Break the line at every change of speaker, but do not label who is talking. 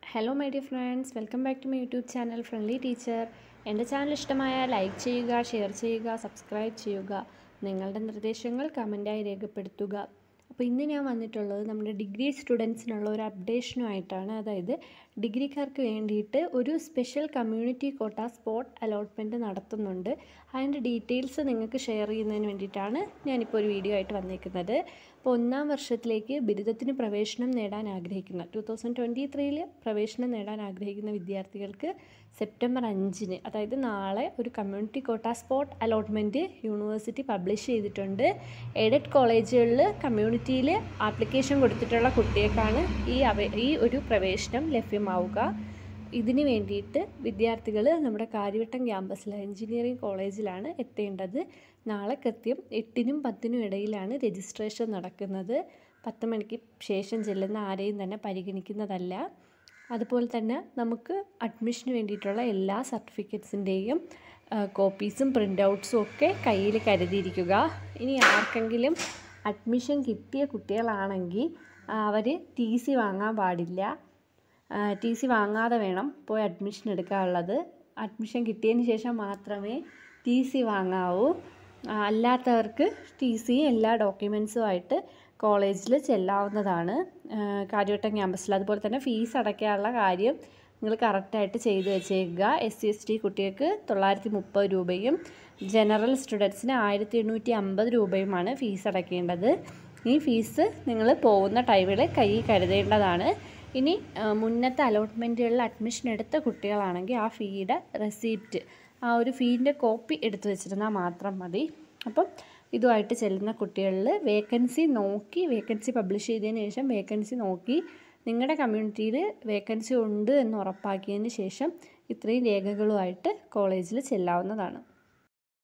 hello my dear friends welcome back to my YouTube channel friendly teacher എൻ്റെ ചാനൽ ഇഷ്ടമായാൽ like ചെയ്യുക share ചെയ്യുക സബ്സ്ക്രൈബ് ചെയ്യുക നിങ്ങളുടെ നിർദ്ദേശങ്ങൾ കമൻറ്റായി രേഖപ്പെടുത്തുക അപ്പോൾ ഇന്ന് ഞാൻ വന്നിട്ടുള്ളത് നമ്മുടെ ഡിഗ്രി സ്റ്റുഡൻസിനുള്ള ഒരു അപ്ഡേഷനുമായിട്ടാണ് അതായത് ഡിഗ്രിക്കാർക്ക് വേണ്ടിയിട്ട് ഒരു special community quota spot allotment നടത്തുന്നുണ്ട് അതിൻ്റെ ഡീറ്റെയിൽസ് നിങ്ങൾക്ക് ഷെയർ ചെയ്യുന്നതിന് വേണ്ടിയിട്ടാണ് ഞാനിപ്പോൾ ഒരു വീഡിയോ ആയിട്ട് വന്നിരിക്കുന്നത് അപ്പോൾ ഒന്നാം വർഷത്തിലേക്ക് ബിരുദത്തിന് പ്രവേശനം നേടാൻ ആഗ്രഹിക്കുന്ന ടു തൗസൻഡ് ട്വൻറ്റി ത്രീയിൽ പ്രവേശനം നേടാൻ ആഗ്രഹിക്കുന്ന വിദ്യാർത്ഥികൾക്ക് സെപ്റ്റംബർ അഞ്ചിന് അതായത് നാളെ ഒരു community quota spot allotment university publish ചെയ്തിട്ടുണ്ട് എയ്ഡഡ് കോളേജുകളിൽ കമ്മ്യൂണിറ്റിയിൽ ആപ്ലിക്കേഷൻ കൊടുത്തിട്ടുള്ള കുട്ടികൾക്കാണ് ഈ അവ ഈ ഒരു പ്രവേശനം ലഭ്യമാവുക ഇതിന് വേണ്ടിയിട്ട് വിദ്യാർത്ഥികൾ നമ്മുടെ കാര്യവട്ടം ക്യാമ്പസിലെ എഞ്ചിനീയറിംഗ് കോളേജിലാണ് എത്തേണ്ടത് നാളെ കൃത്യം എട്ടിനും പത്തിനും ഇടയിലാണ് രജിസ്ട്രേഷൻ നടക്കുന്നത് പത്ത് മണിക്ക് ശേഷം ചെല്ലുന്ന ആരെയും തന്നെ പരിഗണിക്കുന്നതല്ല അതുപോലെ തന്നെ നമുക്ക് അഡ്മിഷന് വേണ്ടിയിട്ടുള്ള എല്ലാ സർട്ടിഫിക്കറ്റ്സിൻ്റെയും കോപ്പീസും പ്രിൻ്റ് ഔട്ട്സും ഒക്കെ കയ്യിൽ കരുതിയിരിക്കുക ഇനി ആർക്കെങ്കിലും അഡ്മിഷൻ കിട്ടിയ കുട്ടികളാണെങ്കിൽ അവർ ടി സി വാങ്ങാൻ പാടില്ല ടി സി വാങ്ങാതെ വേണം പോയി അഡ്മിഷൻ എടുക്കാനുള്ളത് അഡ്മിഷൻ കിട്ടിയതിന് ശേഷം മാത്രമേ ടി സി വാങ്ങാവൂ അല്ലാത്തവർക്ക് ടി സി എല്ലാ ഡോക്യുമെൻസുമായിട്ട് കോളേജിൽ ചെല്ലാവുന്നതാണ് കാര്യവട്ടം ക്യാമ്പസിൽ അതുപോലെ തന്നെ ഫീസ് അടയ്ക്കാനുള്ള കാര്യം നിങ്ങൾ കറക്റ്റായിട്ട് ചെയ്ത് വെച്ചേക്കുക എസ് സി എസ് ടി കുട്ടികൾക്ക് തൊള്ളായിരത്തി മുപ്പത് രൂപയും ജനറൽ സ്റ്റുഡൻസിന് ആയിരത്തി എണ്ണൂറ്റി അമ്പത് രൂപയുമാണ് ഫീസ് അടയ്ക്കേണ്ടത് ഈ ഫീസ് നിങ്ങൾ പോകുന്ന ടൈമിൽ കൈ കരുതേണ്ടതാണ് ഇനി മുന്നത്തെ അലോട്ട്മെൻറ്റുകളിൽ അഡ്മിഷൻ എടുത്ത കുട്ടികളാണെങ്കിൽ ആ ഫീയുടെ റെസീപ്റ്റ് ആ ഒരു ഫീൻ്റെ കോപ്പി എടുത്തു വെച്ചിരുന്നാൽ മാത്രം മതി അപ്പം ഇതുമായിട്ട് ചെല്ലുന്ന കുട്ടികളിൽ വേക്കൻസി നോക്കി വേക്കൻസി പബ്ലിഷ് ചെയ്തതിന് ശേഷം വേക്കൻസി നോക്കി നിങ്ങളുടെ കമ്മ്യൂണിറ്റിയിൽ വേക്കൻസി ഉണ്ട് എന്ന് ഉറപ്പാക്കിയതിന് ശേഷം ഇത്രയും രേഖകളുമായിട്ട് കോളേജിൽ ചെല്ലാവുന്നതാണ്